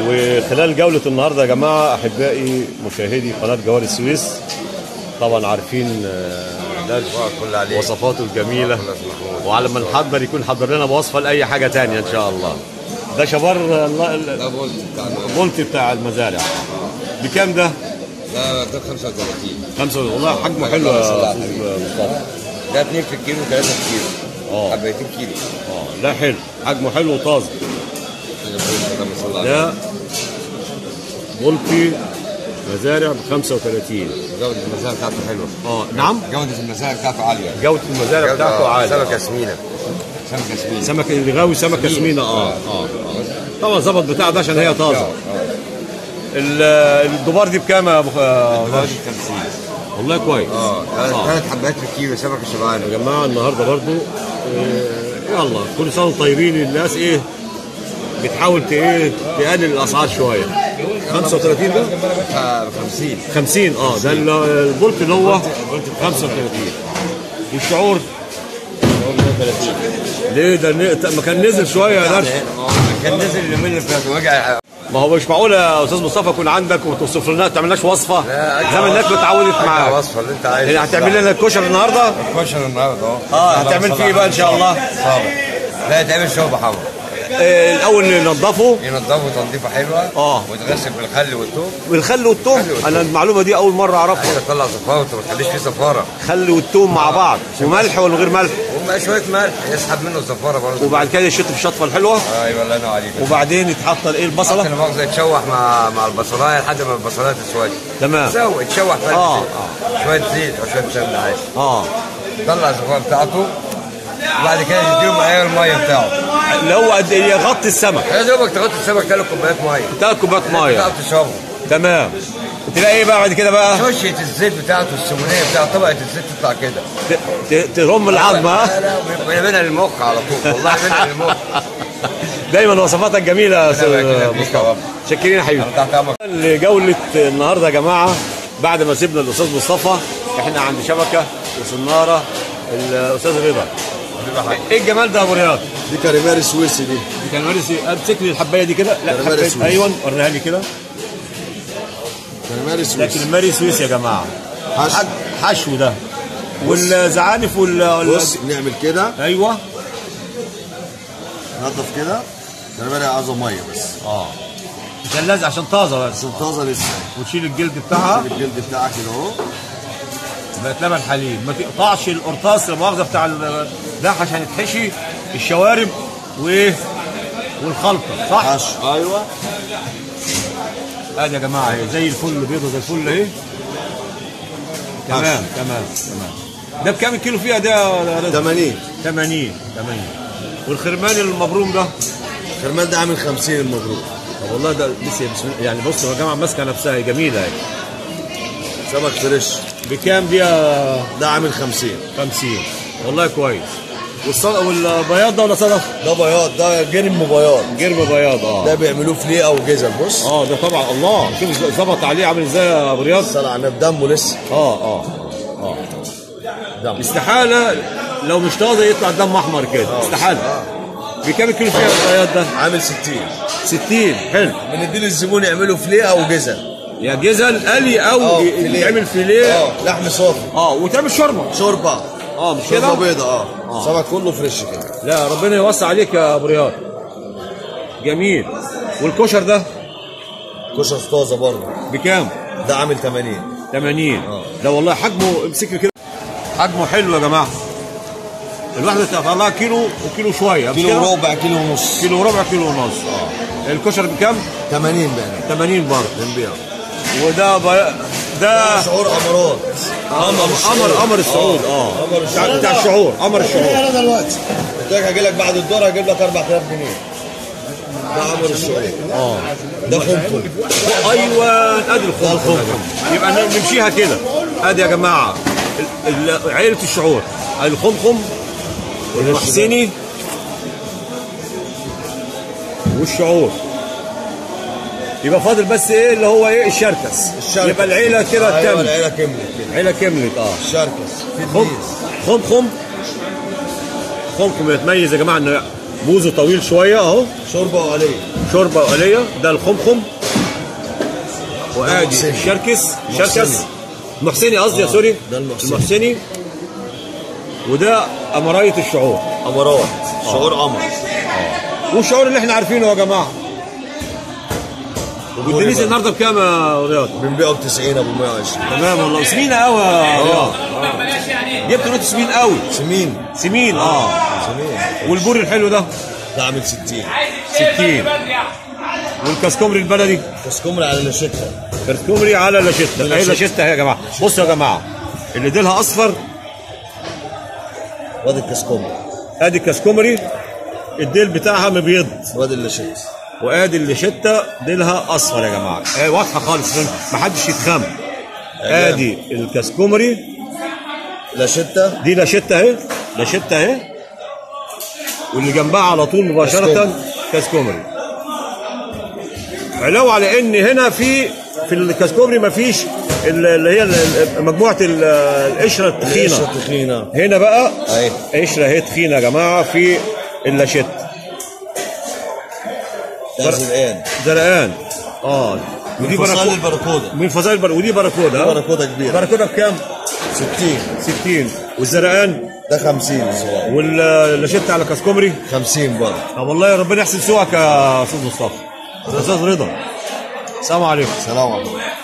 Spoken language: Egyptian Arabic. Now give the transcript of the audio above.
وخلال جولة النهاردة يا جماعة أحبائي مشاهدي قناة جوار السويس طبعا عارفين آه، ده كل عليه وصفاته الجميلة وعلى ما نحضر يكون حضر لنا بوصفة لأي حاجة تانية إن شاء الله ده شبار آه، الله- ال- ده بولت بتاع البولت بتاع المزارع بكام ده؟ ده ده 35 خمسة والله حجمه حلو يا أستاذ مصطفى ده 2 في الكيلو 3 في الكيلو اه حبايتين كيلو اه لا حلو حجمه حلو وطازج اللهم صل على ده بولتي مزارع ب 35 جودة المزارع بتاعته حلوة اه نعم جودة المزارع بتاعته عالية جودة المزارع بتاعته عالية سمكة سمينة سمكة سمينة سمك اللي غاوي سمكة سمينة اه اه آه. طبعا ظبط بتاع ده عشان هي طازة ال- الدبار دي بكام يا ابو خ- ده 50 والله كويس اه آه. ثلاث حبات في الكيلو سمكة شبعانة يا جماعه النهارده برضو آه، يلا كل سنه وانتم طيبين الناس ايه بتحاول ت- ايه تقلل الاسعار شويه 35 ده ب 50 50 اه ده ال- البولت اللي هو 35 والشعور ليه ده ن- ما كان نزل شويه يا درش كان نزل اليومين اللي فاتوا وجع ما هو مش معقول يا استاذ مصطفى يكون عندك وتوصف لنا تعملناش وصفه زي ما الناس اتعودت معاك الوصفة اللي انت عايزها يعني هتعمل لنا الكشري النهارده كشري النهارده اهو اه هتعمل فيه ايه بقى ان شاء الله صابر لا يتعمل شوربه حمرا آه الاول ننضفه ينضفوا تنظيفه حلوه آه. ويتغسل بالخل والثوم بالخل والثوم خل والثوم. انا المعلومه دي اول مره اعرفها عايز تطلع زفاره وانت ما تخليش فيه زفاره خل والثوم مع بعض وملح ولا من غير ملح ومع شويه ملح يسحب منه الزفاره برضه وبعد كده يشط الشطفه الحلوه ايوه الله ينور عليك وبعدين يتحط ايه حط البصله المؤاخذه يتشوح مع مع البصلايه لحد ما البصلايه تسود تمام تسوي يتشوح فيها آه، شويه زيت او شويه سمنه عادي اه طلع الزفاره بتاعته وبعد كده تديله معايير الميه بتاعه اللي هو قد ايه يغطي السمك يا دوبك تغطي السمك ثلاث كوبايات ميه ثلاث كوبايات ميه تعرف تشربه تمام تلاقي ايه بقى بعد كده بقى شوشة الزيت بتاعته السمونية بتاع طبقة الزيت تطلع كده ت- ت- ترم العظمه ها؟ لا لا ويعملها للمخ على طول والله يعملها للمخ دايما وصفاتك جميله يا ربنا استاذ يبارك فيك يا مصطفى رب. شاكرين يا حبيبي انا تحت امرك لجولة النهارده يا جماعة بعد ما سيبنا الأستاذ مصطفى احنا عند شبكة وصنارة الأستاذ رضا ايه الجمال ده يا ابو رياض؟ دي كاليماري سويسي دي دي كان مارسي امسك لي الحبايه دي كده لا كاليماري حبايه سويس. ايوه وريها لي كده كاليماري سويسي لكن الماري سويس يا جماعه حشو. حد- حشو ده والزعانف وال وال- بص نعمل كده ايوه نضف كده كاليماري عايزه ميه بس اه عشان لازق عشان طازه بس عشان طازه لسه وتشيل الجلد بتاعها الجلد بتاعك كده اهو بقت لبن حليب ما تقطعش القرطاس لا مؤاخذه بتاع ال- ده عشان يتحشي الشوارب وايه والخلطه صح؟ حشو ايوه ادي يا جماعه اهي زي الفل بيضه زي الفل اهي تمام تمام تمام ده بكام الكيلو فيها ده يا رضا؟ 80 80 80 والخرمان المبروم ده كرمان ده عامل 50 المبروك طب والله ده لسه بسم الله يعني بص يا جماعه ماسكه نفسها هي جميله اهي سمك فريش بكام دي يا ده عامل 50 50 والله كويس والصدق والبياض ده ولا صدف؟ ده بياض ده جرم بياض جرم بياض اه ده بيعملوه فليه او جزل بص اه ده طبعا الله شوف ظبط عليه عامل ازاي يا ابو رياض صلى على النبي دمه لسه اه اه اه دم استحاله لو مش طازه يطلع الدم احمر كده استحاله بكام الكيلو فيها البياض ده؟ عامل 60 60 حلو بندي للزبون يعملوا فليه او جزل يا جزل قلي او اه ي- فيليه. يتعمل فيليه اه لحم صافي اه وتعمل شوربه شوربه اه مش شوربه كده؟ بيضه اه سمك كله فريش كده لا ربنا يوسع عليك يا ابو رياض جميل والكشر ده كشر طازه برضه بكام؟ ده عامل 80 80 ده والله حجمه امسك لي كده حجمه حلو يا جماعه الواحده تطلع كيلو وكيلو شويه مش كيلو كده؟ وربع كيلو ونص كيلو وربع كيلو ونص اه الكشر بكام؟ 80 بقى 80 برضه بنبيع وده بي... ده شعور امارات قمر قمر قمر السعود اه قمر بتاع السعود. بتاع الشعور قمر الشعور انا دلوقتي قلت لك هجي لك بعد الدور هجيب لك 4000 جنيه ده عمر الشعور اه ده خمكم ايوه ادي الخمخم يبقى ن- نمشيها كده ادي يا جماعه ال- ال- عيله الشعور الخمخم والمحسني والشعور يبقى فاضل بس ايه اللي هو ايه الشركس الشركس. يبقى العيله كده ايوه كامله العيله كملت كده عيله كملت اه الشركس في خم دنيس خمخم خمخم يتميز يا جماعه انه بوزه طويل شويه اهو شوربه وعليه شوربه وقليه ده الخمخم وادي محسني. الشركس شركس محسني. محسني قصدي يا سوري ده المحسني. المحسني وده امرايه الشعور امارات شعور قمر والشعور اللي احنا عارفينه يا جماعه والدنيس بقى. النهارده بكام يا رياض؟ بنبيعه ب 90 ابو 120 تمام والله سمين قوي يا رياض جبت نوت سمين قوي سمين سمين اه سمين والبور الحلو ده ده عامل 60 60 والكاسكومري البلدي كسكمري على نشتها كاسكومري على لاشيتا اهي لاشيتا. لاشيتا اهي يا جماعه بصوا يا جماعه اللي ديلها اصفر وادي الكسكمري ادي الكاسكومري الديل بتاعها مبيض وادي اللاشيتا وادي اللاشيتا ديلها اصفر يا جماعه اهي واضحه خالص عشان ما حدش يتخم ادي الكاسكومري لاشيتا دي لاشيتا اهي لاشيتا اهي واللي جنبها على طول مباشره كاسكومري. كاسكومري علاوه على ان هنا في في الكاسكومري ما فيش اللي هي ال- ال- مجموعه ال- القشره التخينه القشرة التخينة هنا بقى اهي قشره اهي تخينه يا جماعه في اللاشيت ده زرقان زرقان اه ودي فصائل باراكودا الباركودا من فصائل البر... ودي باراكودا ها؟ باراكودا كبيرة باراكودا بكام؟ 60 60 والزرقان ده 50 صغير واللاشيت على كاسكومري 50 برضه طب والله يا ربنا يحسن سوقك يا استاذ مصطفى استاذ رضا السلام عليكم سلام عليكم